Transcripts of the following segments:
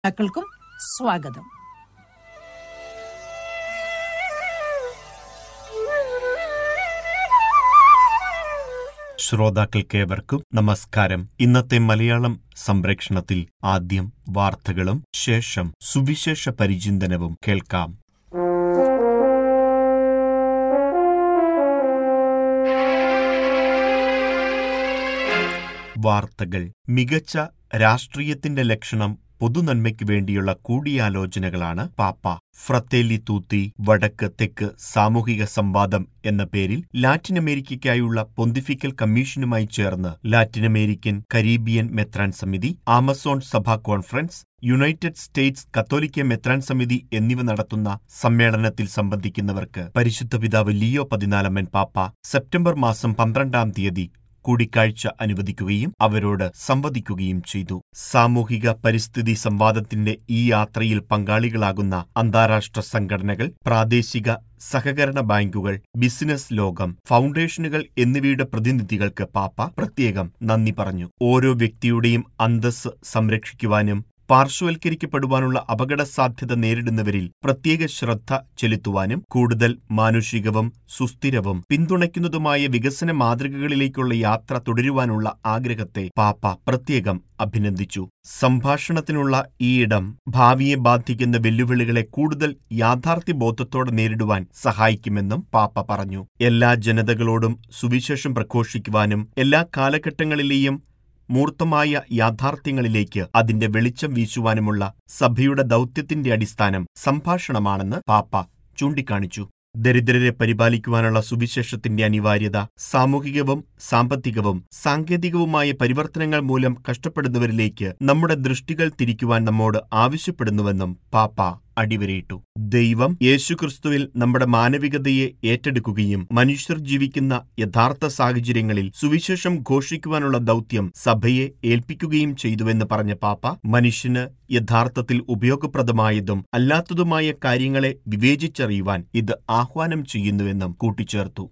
ശ്രോതാക്കൾക്കും സ്വാഗതം ശ്രോതാക്കൾക്കേവർക്കും നമസ്കാരം ഇന്നത്തെ മലയാളം സംപ്രേക്ഷണത്തിൽ ആദ്യം വാർത്തകളും ശേഷം സുവിശേഷ പരിചിന്തനവും കേൾക്കാം വാർത്തകൾ മികച്ച രാഷ്ട്രീയത്തിന്റെ ലക്ഷണം പൊതുനന്മയ്ക്ക് വേണ്ടിയുള്ള കൂടിയാലോചനകളാണ് പാപ്പ ഫ്രത്തേലി തൂത്തി വടക്ക് തെക്ക് സാമൂഹിക സംവാദം എന്ന പേരിൽ ലാറ്റിൻ അമേരിക്കയ്ക്കായുള്ള പൊന്തിഫിക്കൽ കമ്മീഷനുമായി ചേർന്ന് ലാറ്റിൻ അമേരിക്കൻ കരീബിയൻ മെത്രാൻ സമിതി ആമസോൺ സഭാ കോൺഫറൻസ് യുണൈറ്റഡ് സ്റ്റേറ്റ്സ് കത്തോലിക്ക മെത്രാൻ സമിതി എന്നിവ നടത്തുന്ന സമ്മേളനത്തിൽ സംബന്ധിക്കുന്നവർക്ക് പരിശുദ്ധ പിതാവ് ലിയോ പതിനാലമ്മൻ പാപ്പ സെപ്റ്റംബർ മാസം പന്ത്രണ്ടാം തീയതി കൂടിക്കാഴ്ച അനുവദിക്കുകയും അവരോട് സംവദിക്കുകയും ചെയ്തു സാമൂഹിക പരിസ്ഥിതി സംവാദത്തിന്റെ ഈ യാത്രയിൽ പങ്കാളികളാകുന്ന അന്താരാഷ്ട്ര സംഘടനകൾ പ്രാദേശിക സഹകരണ ബാങ്കുകൾ ബിസിനസ് ലോകം ഫൗണ്ടേഷനുകൾ എന്നിവയുടെ പ്രതിനിധികൾക്ക് പാപ്പ പ്രത്യേകം നന്ദി പറഞ്ഞു ഓരോ വ്യക്തിയുടെയും അന്തസ് സംരക്ഷിക്കുവാനും പാർശ്വവൽക്കരിക്കപ്പെടുവാനുള്ള അപകട സാധ്യത നേരിടുന്നവരിൽ പ്രത്യേക ശ്രദ്ധ ചെലുത്തുവാനും കൂടുതൽ മാനുഷികവും സുസ്ഥിരവും പിന്തുണയ്ക്കുന്നതുമായ വികസന മാതൃകകളിലേക്കുള്ള യാത്ര തുടരുവാനുള്ള ആഗ്രഹത്തെ പാപ്പ പ്രത്യേകം അഭിനന്ദിച്ചു സംഭാഷണത്തിനുള്ള ഈ ഇടം ഭാവിയെ ബാധിക്കുന്ന വെല്ലുവിളികളെ കൂടുതൽ യാഥാർത്ഥ്യബോധത്തോടെ നേരിടുവാൻ സഹായിക്കുമെന്നും പാപ്പ പറഞ്ഞു എല്ലാ ജനതകളോടും സുവിശേഷം പ്രഘോഷിക്കുവാനും എല്ലാ കാലഘട്ടങ്ങളിലെയും മൂർത്തമായ യാഥാർത്ഥ്യങ്ങളിലേക്ക് അതിന്റെ വെളിച്ചം വീശുവാനുമുള്ള സഭയുടെ ദൗത്യത്തിന്റെ അടിസ്ഥാനം സംഭാഷണമാണെന്ന് പാപ്പ ചൂണ്ടിക്കാണിച്ചു ദരിദ്രരെ പരിപാലിക്കുവാനുള്ള സുവിശേഷത്തിന്റെ അനിവാര്യത സാമൂഹികവും സാമ്പത്തികവും സാങ്കേതികവുമായ പരിവർത്തനങ്ങൾ മൂലം കഷ്ടപ്പെടുന്നവരിലേക്ക് നമ്മുടെ ദൃഷ്ടികൾ തിരിക്കുവാൻ നമ്മോട് ആവശ്യപ്പെടുന്നുവെന്നും പാപ്പ അടിവരയിട്ടു ദൈവം യേശുക്രിസ്തുവിൽ നമ്മുടെ മാനവികതയെ ഏറ്റെടുക്കുകയും മനുഷ്യർ ജീവിക്കുന്ന യഥാർത്ഥ സാഹചര്യങ്ങളിൽ സുവിശേഷം ഘോഷിക്കുവാനുള്ള ദൗത്യം സഭയെ ഏൽപ്പിക്കുകയും ചെയ്തുവെന്ന് പറഞ്ഞ പാപ്പ മനുഷ്യന് യഥാർത്ഥത്തിൽ ഉപയോഗപ്രദമായതും അല്ലാത്തതുമായ കാര്യങ്ങളെ വിവേചിച്ചറിയുവാൻ ഇത് ആഹ്വാനം ചെയ്യുന്നുവെന്നും കൂട്ടിച്ചേർത്തു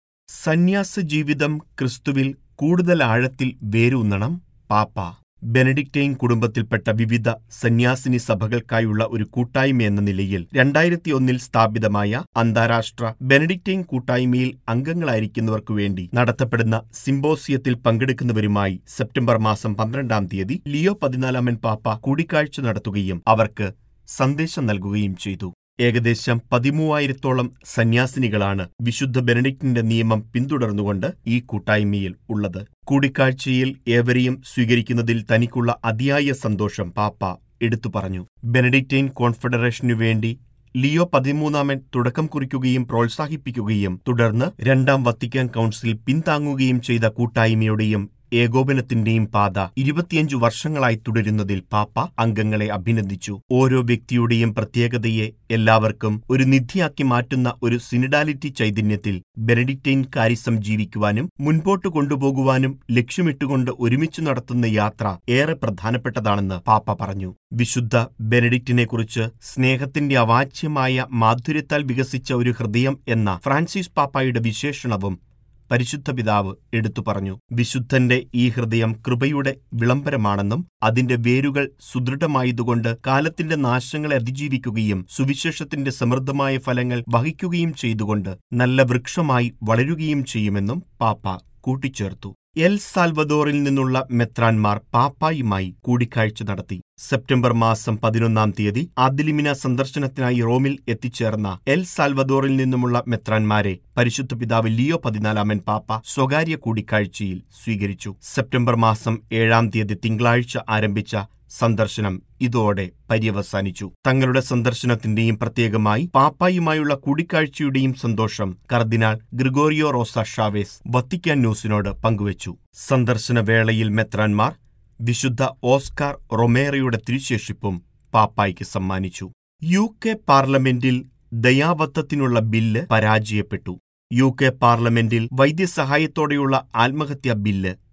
സന്യാസ ജീവിതം ക്രിസ്തുവിൽ കൂടുതൽ ആഴത്തിൽ വേരൂന്നണം പാപ്പ ബെനഡിക്റ്റൈൻ കുടുംബത്തിൽപ്പെട്ട വിവിധ സന്യാസിനി സഭകൾക്കായുള്ള ഒരു കൂട്ടായ്മ എന്ന നിലയിൽ രണ്ടായിരത്തിയൊന്നിൽ സ്ഥാപിതമായ അന്താരാഷ്ട്ര ബെനഡിക്റ്റൈൻ കൂട്ടായ്മയിൽ അംഗങ്ങളായിരിക്കുന്നവർക്കു വേണ്ടി നടത്തപ്പെടുന്ന സിംബോസിയത്തിൽ പങ്കെടുക്കുന്നവരുമായി സെപ്റ്റംബർ മാസം പന്ത്രണ്ടാം തീയതി ലിയോ പതിനാലാമൻ പാപ്പ കൂടിക്കാഴ്ച നടത്തുകയും അവർക്ക് സന്ദേശം നൽകുകയും ചെയ്തു ഏകദേശം പതിമൂവായിരത്തോളം സന്യാസിനികളാണ് വിശുദ്ധ ബെനഡിക്റ്റിന്റെ നിയമം പിന്തുടർന്നുകൊണ്ട് ഈ കൂട്ടായ്മയിൽ ഉള്ളത് കൂടിക്കാഴ്ചയിൽ ഏവരെയും സ്വീകരിക്കുന്നതിൽ തനിക്കുള്ള അതിയായ സന്തോഷം പാപ്പ എടുത്തു പറഞ്ഞു ബെനഡിക്റ്റൈൻ കോൺഫെഡറേഷനു വേണ്ടി ലിയോ പതിമൂന്നാമൻ തുടക്കം കുറിക്കുകയും പ്രോത്സാഹിപ്പിക്കുകയും തുടർന്ന് രണ്ടാം വത്തിക്കാൻ കൗൺസിൽ പിന്താങ്ങുകയും ചെയ്ത കൂട്ടായ്മയുടെയും ഏകോപനത്തിന്റെയും പാത ഇരുപത്തിയഞ്ചു വർഷങ്ങളായി തുടരുന്നതിൽ പാപ്പ അംഗങ്ങളെ അഭിനന്ദിച്ചു ഓരോ വ്യക്തിയുടെയും പ്രത്യേകതയെ എല്ലാവർക്കും ഒരു നിധിയാക്കി മാറ്റുന്ന ഒരു സിനിഡാലിറ്റി ചൈതന്യത്തിൽ ബെനഡിക്റ്റൈൻ കാരിസം ജീവിക്കുവാനും മുൻപോട്ട് കൊണ്ടുപോകുവാനും ലക്ഷ്യമിട്ടുകൊണ്ട് ഒരുമിച്ച് നടത്തുന്ന യാത്ര ഏറെ പ്രധാനപ്പെട്ടതാണെന്ന് പാപ്പ പറഞ്ഞു വിശുദ്ധ ബെനഡിക്റ്റിനെക്കുറിച്ച് സ്നേഹത്തിന്റെ അവാച്യമായ മാധുര്യത്താൽ വികസിച്ച ഒരു ഹൃദയം എന്ന ഫ്രാൻസിസ് പാപ്പായുടെ വിശേഷണവും പരിശുദ്ധ പിതാവ് എടുത്തു പറഞ്ഞു വിശുദ്ധന്റെ ഈ ഹൃദയം കൃപയുടെ വിളംബരമാണെന്നും അതിന്റെ വേരുകൾ സുദൃഢമായതുകൊണ്ട് കാലത്തിന്റെ നാശങ്ങളെ അതിജീവിക്കുകയും സുവിശേഷത്തിന്റെ സമൃദ്ധമായ ഫലങ്ങൾ വഹിക്കുകയും ചെയ്തുകൊണ്ട് നല്ല വൃക്ഷമായി വളരുകയും ചെയ്യുമെന്നും പാപ്പ കൂട്ടിച്ചേർത്തു എൽ സാൽവദോറിൽ നിന്നുള്ള മെത്രാൻമാർ പാപ്പായുമായി കൂടിക്കാഴ്ച നടത്തി സെപ്റ്റംബർ മാസം പതിനൊന്നാം തീയതി ആദിലിമിന സന്ദർശനത്തിനായി റോമിൽ എത്തിച്ചേർന്ന എൽ സാൽവദോറിൽ നിന്നുമുള്ള മെത്രാൻമാരെ പരിശുദ്ധ പിതാവ് ലിയോ പതിനാലാമൻ പാപ്പ സ്വകാര്യ കൂടിക്കാഴ്ചയിൽ സ്വീകരിച്ചു സെപ്റ്റംബർ മാസം ഏഴാം തീയതി തിങ്കളാഴ്ച ആരംഭിച്ച സന്ദർശനം ഇതോടെ പര്യവസാനിച്ചു തങ്ങളുടെ സന്ദർശനത്തിന്റെയും പ്രത്യേകമായി പാപ്പായുമായുള്ള കൂടിക്കാഴ്ചയുടെയും സന്തോഷം cardinal Gregorio Rosa Chavez Vatican ന്യൂസിനോട് പങ്കുവച്ചു സന്ദർശന വേളയിൽ മെത്രാൻമാർ വിശുദ്ധ ഓസ്കാർ റൊമേറയുടെ തിരുശേഷിപ്പും പാപ്പായ്ക്ക് സമ്മാനിച്ചു യു കെ പാർലമെന്റിൽ ദയാവത്തത്തിനുള്ള ബില്ല് പരാജയപ്പെട്ടു യു കെ പാർലമെന്റിൽ വൈദ്യസഹായത്തോടെയുള്ള ആത്മഹത്യാ ബില്ല്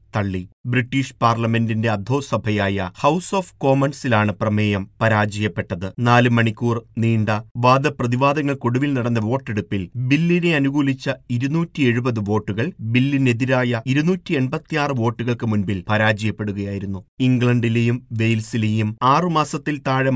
തള്ളി ബ്രിട്ടീഷ് പാർലമെന്റിന്റെ അധോസഭയായ ഹൌസ് ഓഫ് കോമൺസിലാണ് പ്രമേയം പരാജയപ്പെട്ടത് നാല് മണിക്കൂർ നീണ്ട വാദപ്രതിവാദങ്ങൾക്കൊടുവിൽ നടന്ന വോട്ടെടുപ്പിൽ ബില്ലിനെ അനുകൂലിച്ച ഇരുന്നൂറ്റി എഴുപത് വോട്ടുകൾ ബില്ലിനെതിരായ ഇരുന്നൂറ്റി എൺപത്തിയാറ് വോട്ടുകൾക്ക് മുൻപിൽ പരാജയപ്പെടുകയായിരുന്നു ഇംഗ്ലണ്ടിലെയും വെയിൽസിലെയും ആറുമാസത്തിൽ താഴെ